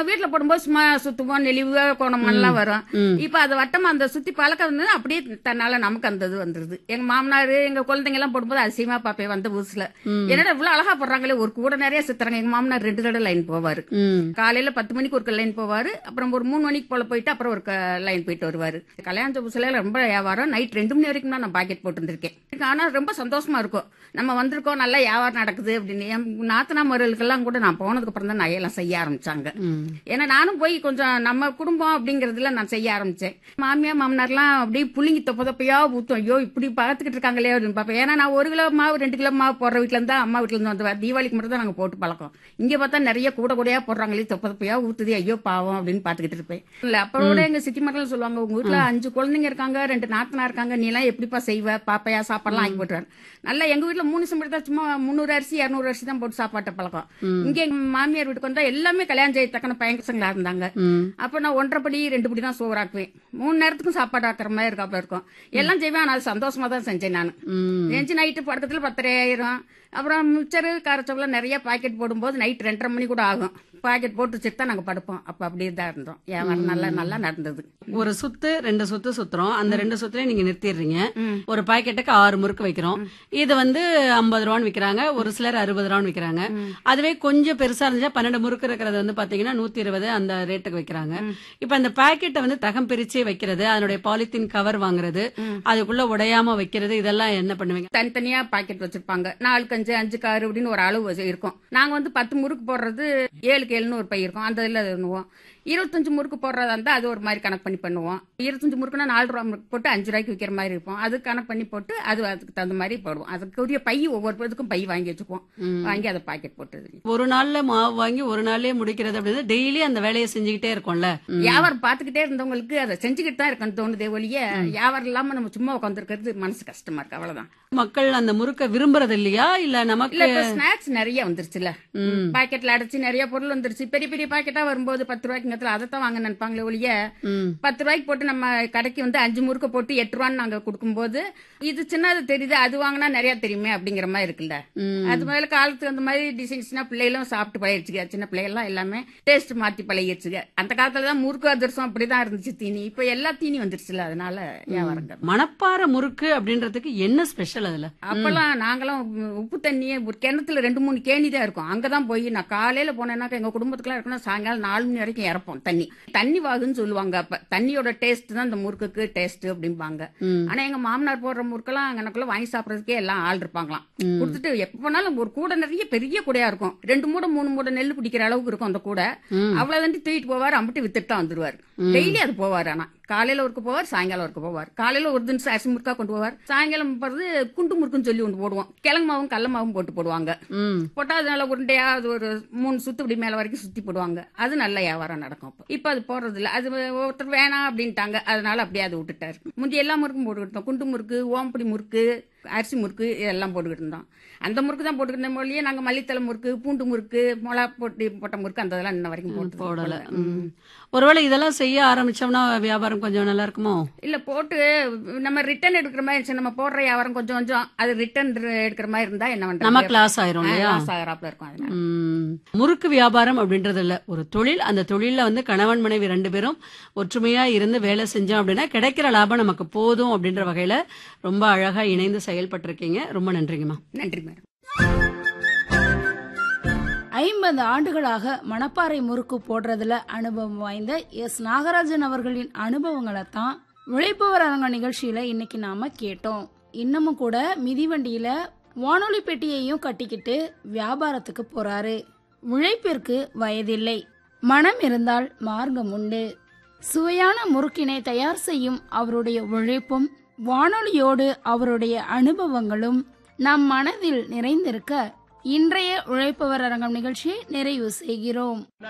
வீட்டுல போடும்போது சும்மா சுத்துவோம் நெளிவு கோணமெல்லாம் வரும் ம். இப்ப அது வட்டமா அந்த சுத்தி பழக்கம் வந்து அப்படியே தன்னால நமக்கு அந்த இது வந்துருது எங்க மாமனார் எங்க குழந்தைங்க எல்லாம் போடும்போது அதிசயமா பாப்பேன் வந்த புதுசுல என்னடா இவ்வளவு அழகா போடுறாங்களே ஒரு கூட நிறைய சுத்துறாங்க எங்க மாமனார் ரெண்டு தடவை லைன் போவாரு ம் காலையில பத்து மணிக்கு ஒரு லைன் போவாரு அப்புறம் ஒரு மூணு மணிக்கு போல போயிட்டு அப்புறம் ஒரு லைன் போயிட்டு வருவாரு கல்யாண புதுசுல ரொம்ப வியாபாரம் நைட் ரெண்டு மணி வரைக்கும் தான் நான் பாக்கெட் போட்டு இருந்திருக்கேன் ஆனா ரொம்ப சந்தோஷமா இருக்கும் நம்ம வந்திருக்கோம் நல்லா வியாபாரம் நடக்குது அப்படின்னு என் நாத்தனா மருகளுக்கெல்லாம் கூட நான் போனதுக்கு அப்புறம் தான் நகையெல்லாம் செய்ய ஆரம்பிச்சாங்க ம் ஏன்னா நானும் போய் கொஞ்சம் நம்ம குடும்பம் அப்படிங்கறதுல நான் செய்ய ஆரம்பிச்சேன் மாமியா மாமனார்லாம் அப்படியே புளிங்கி தொப்ப தொப்பையா ஊத்தும் ஐயோ இப்படி பார்த்துக்கிட்டு இருக்காங்களே அப்படின்னு பார்ப்பேன் ஏன்னா நான் ஒரு கிலோ மாவு ரெண்டு கிலோ மாவு போடுற வீட்டுல இருந்தா அம்மா வீட்டுல இருந்து வந்து தீபாவளிக்கு மட்டும் தான் நாங்க போட்டு பழக்கம் இங்க பார்த்தா நிறைய கூட கூடயா போடுறாங்களே தொப்ப தொப்பையா ஊத்துது ஐயோ பாவம் அப்படின்னு பாத்துக்கிட்டு இருப்பேன் இல்ல அப்போட எங்க சித்தி மக்கள் சொல்லுவாங்க உங்க வீட்டுல அஞ்சு குழந்தைங்க இருக்காங்க ரெண்டு நாத்தனா இருக்காங்க நீ எல்லாம் எப்படிப்பா செய்வ பாப்பையா சாப்பாடுலாம் ஆக்கி போட்டுருவாரு நல்லா எங்க வீட்டுல மூணு சம்பளம் தான் சும்மா முந்நூறு அரிசி இரநூறு அரிசி தான் போட்டு சாப்பாட்டை பழக்கம் இங்க எங்க மாமியார் வீட்டுக்கு வந்தா எல்லாமே கல்யாணம் செய்யத்தக்கன பயங்கரங்களா இருந்தாங்க ம் அப்ப நான் ஒன்றரை படி ரெண்டு படி தான் சோறாக்குவேன் மூணு நேரத்துக்கும் சாப்பாடு ஆக்குற மாதிரி இருக்காப்புல இருக்கும் எல்லாம் செய்வேன் ஆனால் சந்தோஷமா தான் செஞ்சேன் நான் ம் நெஞ்சு நைட்டு படத்துல பத்தரை ஆயிரும் அப்புறம் மிச்சரு காரச்சவெல்லாம் நிறைய பாக்கெட் போடும்போது நைட் ரெண்டரை மணி கூட ஆகும் பாக்கெட் போட்டு வச்சுட்டு தான் நாங்க படுப்போம் அப்ப அப்படியே தான் இருந்தோம் வியாபாரம் நல்லா நல்லா நடந்தது ஒரு சுத்து ரெண்டு சுத்து சுத்துறோம் அந்த ரெண்டு சுத்துலயும் நீங்க நிறுத்திடுறீங்க ம். ஒரு பாக்கெட்டுக்கு ஆறு முறுக்கு வைக்கிறோம் இது வந்து ஐம்பது ரூபான்னு விக்கிறாங்க ஒரு சிலர் அறுபது ரூபான்னு விக்கிறாங்க அதுவே கொஞ்சம் பெருசா இருந்துச்சா பன்னெண்டு முறுக்கு இருக்கிறது வந்து பாத்தீங்கன்னா நூத்தி இருபது அந்த ரேட்டுக்கு வைக்கிறாங்க இப்ப அந்த பாக்கெட்டை வந்து தகம் பிரிச்சு வைக்கிறது அதனுடைய பாலித்தீன் கவர் வாங்குறது அதுக்குள்ள உடையாம வைக்கிறது இதெல்லாம் என்ன பண்ணுவீங்க தனித்தனியா பாக்கெட் வச்சிருப்பாங்க நாலுக்கு அஞ்சு அஞ்சுக்கு ஆறு அப்படின்னு ஒரு அளவு வச்சு- இருக்கும் நாங்க வந்து பத்து முறுக்கு போடுறது ஏழுக்கு ஏழுன்னு ஒரு பை இருக்கும் அந்த இதுல பண்ணுவோம் இருபத்தஞ்சு முறுக்கு போடுறதா இருந்தா அது ஒரு மாதிரி கணக்கு பண்ணி பண்ணுவோம் இருபத்தஞ்சு முறுக்குனா நாலு ரூபா முறுக்கு போட்டு அஞ்சு ரூபாய்க்கு விற்கிற மாதிரி இருப்போம் அது கணக்கு பண்ணி போட்டு அது அதுக்கு தகுந்த மாதிரி போடுவோம் அதுக்குரிய பை ஒவ்வொரு இதுக்கும் பை வாங்கி வச்சுப்போம் வாங்கி அதை பாக்கெட் போட்டு ஒரு நாள்ல மாவு வாங்கி ஒரு நாள்லயே முடிக்கிறது அப்படின்னு டெய்லி அந்த வேலையை செஞ்சுக்கிட்டே இருக்கோம்ல வியாபாரம் பார்த்துக்கிட்டே இருந்தவங்களுக்கு அதை செஞ்சுக்கிட்டு தான் இருக்கணும் தோணுதே ஒழிய வியாபாரம் இல்லாம நம்ம சும்மா உட்காந்துருக்கிறது மனசு கஷ்டமா இருக்கு அவ்வளவுதான் மக்கள் அந்த முறுக்க விரும்புறது இல்லையா இல்ல நமக்கு இல்ல இப்ப ஸ்நாக்ஸ் நிறைய வந்துருச்சுல ம். பாக்கெட்ல அடைச்சு நிறைய பொருள் வந்துருச்சு பெரிய பெரிய பாக்கெட்டா வரும்போது பத்து ரூபாய்க்கு அதை தான் வாங்க நினைப்பாங்களே ஒழிய ம். பத்து ரூபாய்க்கு போட்டு நம்ம கடைக்கு வந்து அஞ்சு முறுக்க போட்டு எட்டு ரூபான்னு நாங்க கொடுக்கும்போது இது சின்னது தெரியுது அது வாங்கினா நிறைய தெரியுமே அப்படிங்கிற மாதிரி இருக்குல்ல ம். அது மேல காலத்துக்கு அந்த மாதிரி டிசைன்ஸ்னா பிள்ளைகளும் சாப்பிட்டு பழகிடுச்சுங்க சின்ன பிள்ளைகள்லாம் எல்லாமே டேஸ்ட் மாத்தி பழகிடுச்சுங்க அந்த காலத்துல தான் முறுக்கு அதிரசம் அப்படிதான் இருந்துச்சு தீனி இப்ப எல்லா தீனி வந்துருச்சுல அதனால வியாபாரம் மணப்பாறை முறுக்கு அப்படின்றதுக்கு என்ன ஸ்பெஷல் அதுல அப்பெல்லாம் நாங்களாம் உப்பு தண்ணியே ஒரு கிணத்துல ரெண்டு மூணு கேணி தான் இருக்கும் அங்கதான் போய் நான் காலையில போனேன்னாக்கா எங்க குடும்பத்துக்குலாம் இருக்கணும் சாயங்காலம் நாலு மணி வரைக்கும் இறப்போம் தண்ணி தண்ணி வாகுன்னு சொல்லுவாங்க அப்ப தண்ணியோட டேஸ்ட் தான் இந்த முறுக்குக்கு டேஸ்ட் அப்படிம்பாங்க ம். ஆனா எங்க மாமனார் போடுற முறுக்கெல்லாம் எனக்குள்ள வாங்கி சாப்பிடறதுக்கே எல்லாம் ஆள் இருப்பாங்களாம் கொடுத்துட்டு எப்ப போனாலும் ஒரு கூடை நிறைய பெரிய கூடையா இருக்கும் ரெண்டு மூடை மூணு மூடை நெல் பிடிக்கிற அளவுக்கு இருக்கும் அந்த கூடை அவ்வளவு தண்டி தூக்கிட்டு போவார் அம்பிட்டு வித்துட்டு தான் வந்துருவாரு டெய்லி அது போவார் ஆனா காலையில ஒருக்கு போவார் சாயங்காலம் ஒருக்கு போவார் காலையில ஒரு தினம் அரிசி முறுக்கா கொண்டு போவார் சாயங்காலம் போறது குண்டு முறுக்குன்னு சொல்லி ஒன்று போடுவோம் கிழங்கு மாவும் கடல மாவும் போட்டு போடுவாங்க ம் போட்டா அது நல்லா உருண்டையா அது ஒரு மூணு சுத்து இப்படி மேல வரைக்கும் சுத்தி போடுவாங்க அது நல்ல வியாபாரம் நடக்கும் அப்போ இப்ப அது போடுறது இல்ல அது ஒருத்தர் வேணாம் அப்படின்ட்டாங்க அதனால அப்படியே அதை விட்டுட்டாரு முந்தி எல்லா முறுக்கும் போட்டுக்கிட்டு இருந்தோம் குண்டு முறுக்கு ஓம்புடி முறுக்கு அரிசி முறுக்கு இதெல்லாம் போட்டுக்கிட்டு இருந்தோம் அந்த முறுக்கு தான் போட்டுக்கிட்டு இருந்த மொழியே நாங்க மல்லித்தலை முறுக்கு பூண்டு முறுக்கு மிளகா போட்டு போட்ட முறுக்கு அந்த இதெல்லாம் இன்ன வரைக்கும் போட்டு போடல ம். ஒருவேளை இதெல்லாம் செய்ய ஆரம்பிச்சோம்னா வியாபாரம் கொஞ்சம் நல்லா இருக்குமோ இல்ல போட்டு நம்ம ரிட்டர்ன் எடுக்கிற மாதிரி இருந்துச்சு நம்ம போடுற வியாபாரம் கொஞ்சம் கொஞ்சம் அது ரிட்டர்ன் எடுக்கிற மாதிரி இருந்தா என்ன பண்றது நமக்கு லாஸ் ஆயிரும் இல்லையா லாஸ் ஆகிறாப்புல இருக்கும் அதனால ம். முறுக்கு வியாபாரம் அப்படின்றது இல்ல ஒரு தொழில் அந்த தொழில்ல வந்து கணவன் மனைவி ரெண்டு பேரும் ஒற்றுமையா இருந்து வேலை செஞ்சோம் அப்படின்னா கிடைக்கிற லாபம் நமக்கு போதும் அப்படின்ற வகையில ரொம்ப அழகா இணைந்து செயல்பட்டிருக்கீங்க ரொம்ப நன்றிங்கம்மா நன்றி மேடம் ஐம்பது ஆண்டுகளாக மணப்பாறை முறுக்கு போடுறதுல அனுபவம் வாய்ந்த எஸ் நாகராஜன் அவர்களின் அனுபவங்களை தான் உழைப்பவர் அரங்க நிகழ்ச்சியில இன்னைக்கு நாம கேட்டோம் இன்னமும் கூட மிதிவண்டியில வானொலி பெட்டியையும் கட்டிக்கிட்டு வியாபாரத்துக்கு போறாரு உழைப்பிற்கு வயதில்லை மனம் இருந்தால் மார்க்கம் உண்டு சுவையான முறுக்கினை தயார் செய்யும் அவருடைய உழைப்பும் வானொலியோடு அவருடைய அனுபவங்களும் நம் மனதில் நிறைந்திருக்க இன்றைய உழைப்பவர் அரங்கம் நிகழ்ச்சியை நிறைவு செய்கிறோம்